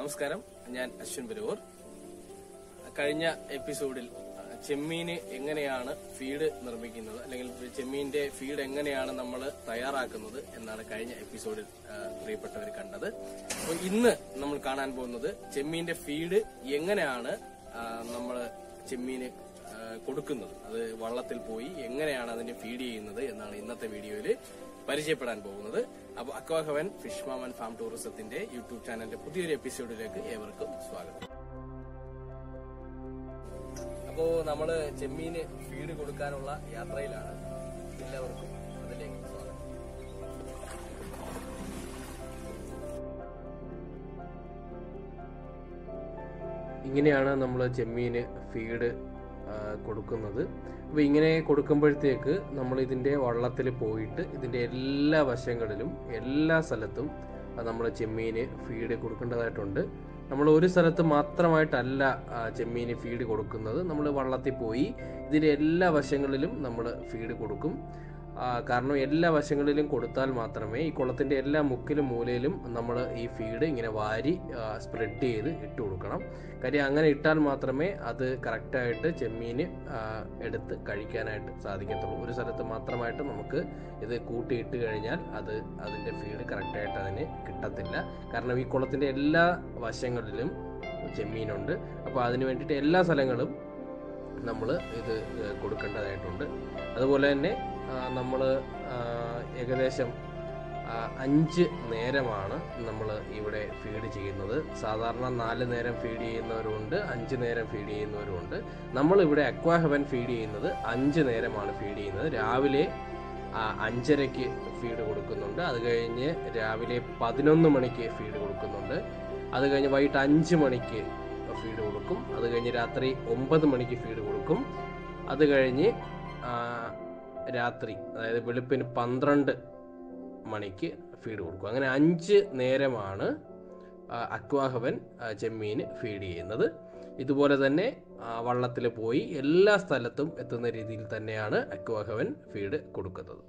നമസ്കാരം ഞാൻ അശ്വിൻ ബരൂർ കഴിഞ്ഞ എപ്പിസോഡിൽ ആ, ചെമ്മീന് എങ്ങനെയാണ് ഫീഡ് നിർമ്മിക്കുന്നത് അല്ലെങ്കിൽ ചെമ്മീന്റെ ഫീഡ് എങ്ങനെയാണ് നമ്മൾ തയ്യാറാക്കുന്നത് എന്നാണ് കഴിഞ്ഞ എപ്പിസോഡിൽ ആ, പ്രിയപ്പെട്ടവർ കണ്ടത് അപ്പോൾ ഇന്ന് നമ്മൾ കാണാൻ പോകുന്നത് ചെമ്മീന്റെ ഫീഡ് എങ്ങനെയാണ് നമ്മൾ ചെമ്മീന് ആ, കൊടുക്കുന്നത് അത് വള്ളത്തിൽ പോയി എങ്ങനെയാണ് അതിന്റെ ഫീഡ് ചെയ്യുന്നത് എന്നാണ് ഇന്നത്തെ വീഡിയോയിൽ പരിചയപ്പെടാൻ പോകുന്നത് അപ്പോൾ അക്വാഹവൻ ഫിഷ് മാമൻ ഫാം ടൂറിസത്തിന്റെ യൂട്യൂബ് ചാനലിന്റെ പുതിയൊരു എപ്പിസോഡിലേക്ക് ഏവർക്കും സ്വാഗതം അപ്പോ നമ്മള് ചെമ്മീന് ഫീഡ് കൊടുക്കാനുള്ള യാത്രയിലാണ് എല്ലാവർക്കും അതിലേക്ക് സ്വാഗതം ഇങ്ങനെയാണ് നമ്മൾ ചെമ്മീന് ഫീഡ് കൊടുക്കുന്നത് അപ്പോൾ ഇങ്ങനെ കൊടുക്കുമ്പോഴത്തേക്ക് നമ്മൾ ഇതിൻ്റെ വള്ളത്തിൽ പോയിട്ട് ഇതിൻ്റെ എല്ലാ വശങ്ങളിലും എല്ലാ സ്ഥലത്തും നമ്മൾ ചെമ്മീന് ഫീഡ് കൊടുക്കേണ്ടതായിട്ടുണ്ട് നമ്മൾ ഒരു സ്ഥലത്ത് മാത്രമായിട്ടല്ല ആ, ചെമ്മീന് ഫീഡ് കൊടുക്കുന്നത് നമ്മൾ വള്ളത്തിൽ പോയി ഇതിൻ്റെ എല്ലാ വശങ്ങളിലും നമ്മൾ ഫീഡ് കൊടുക്കും ആ, കാരണം എല്ലാ വശങ്ങളിലും കൊടുത്താൽ മാത്രമേ ഈ കുളത്തിൻ്റെ എല്ലാ മുക്കിലും മൂലയിലും നമ്മൾ ഈ ഫീഡ് ഇങ്ങനെ വാരി സ്പ്രെഡ് ചെയ്ത് ഇട്ട് കൊടുക്കണം കാര്യം അങ്ങനെ ഇട്ടാൽ മാത്രമേ അത് കറക്റ്റായിട്ട് ചെമ്മീന് ആ, എടുത്ത് കഴിക്കാനായിട്ട് സാധിക്കത്തുള്ളൂ ഒരു സ്ഥലത്ത് മാത്രമായിട്ട് നമുക്ക് ഇത് കൂട്ടിയിട്ട് കഴിഞ്ഞാൽ അത് അതിൻ്റെ ഫീഡ് കറക്റ്റായിട്ട് അതിന് കിട്ടത്തില്ല കാരണം ഈ കുളത്തിൻ്റെ എല്ലാ വശങ്ങളിലും ചെമ്മീനുണ്ട് അപ്പോൾ അതിന് വേണ്ടിയിട്ട് എല്ലാ സ്ഥലങ്ങളും നമ്മൾ ഇത് ഏഹ് കൊടുക്കേണ്ടതായിട്ടുണ്ട് അതുപോലെ തന്നെ നമ്മൾ ഏകദേശം ആ, അഞ്ച് നേരമാണ് നമ്മൾ ഇവിടെ ഫീഡ് ചെയ്യുന്നത് സാധാരണ നാല് നേരം ഫീഡ് ചെയ്യുന്നവരുണ്ട് അഞ്ച് നേരം ഫീഡ് ചെയ്യുന്നവരുണ്ട് നമ്മൾ ഇവിടെ അക്വാഹവൻ ഫീഡ് ചെയ്യുന്നത് അഞ്ച് നേരമാണ് ഫീഡ് ചെയ്യുന്നത് രാവിലെ ആ, അഞ്ചരയ്ക്ക് ഫീഡ് കൊടുക്കുന്നുണ്ട് അത് കഴിഞ്ഞ് രാവിലെ പതിനൊന്ന് മണിക്ക് ഫീഡ് കൊടുക്കുന്നുണ്ട് അത് കഴിഞ്ഞ് വൈകിട്ട് അഞ്ച് മണിക്ക് ഫീഡ് കൊടുക്കും അത് കഴിഞ്ഞ് രാത്രി ഒമ്പത് മണിക്ക് ഫീഡ് കൊടുക്കും അത് കഴിഞ്ഞ് ആ, രാത്രി അതായത് വെളുപ്പിന് പന്ത്രണ്ട് മണിക്ക് ഫീഡ് കൊടുക്കും അങ്ങനെ അഞ്ച് നേരമാണ് ആ, അക്വാഹവൻ ആ, ചെമ്മീന് ഫീഡ് ചെയ്യുന്നത് ഇതുപോലെ തന്നെ വള്ളത്തിൽ പോയി എല്ലാ സ്ഥലത്തും എത്തുന്ന രീതിയിൽ തന്നെയാണ് അക്വാഹവൻ ഫീഡ് കൊടുക്കുന്നത്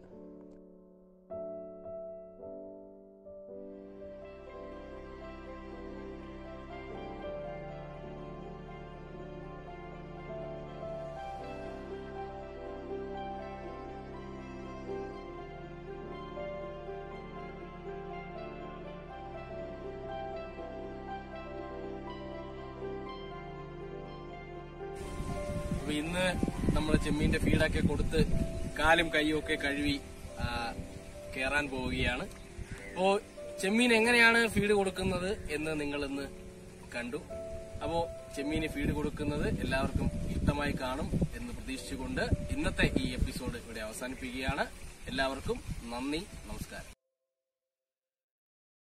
അപ്പൊ ഇന്ന് നമ്മൾ ചെമ്മീന്റെ ഫീഡൊക്കെ കൊടുത്ത് കാലും കൈയും ഒക്കെ കഴുകി ആ, കേറാൻ പോവുകയാണ് അപ്പോ ചെമ്മീൻ എങ്ങനെയാണ് ഫീഡ് കൊടുക്കുന്നത് എന്ന് നിങ്ങൾ ഇന്ന് കണ്ടു അപ്പോ ചെമ്മീന് ഫീഡ് കൊടുക്കുന്നത് എല്ലാവർക്കും ഇഷ്ടമായി കാണും എന്ന് പ്രതീക്ഷിച്ചുകൊണ്ട് ഇന്നത്തെ ഈ എപ്പിസോഡ് ഇവിടെ അവസാനിപ്പിക്കുകയാണ് എല്ലാവർക്കും നന്ദി നമസ്കാരം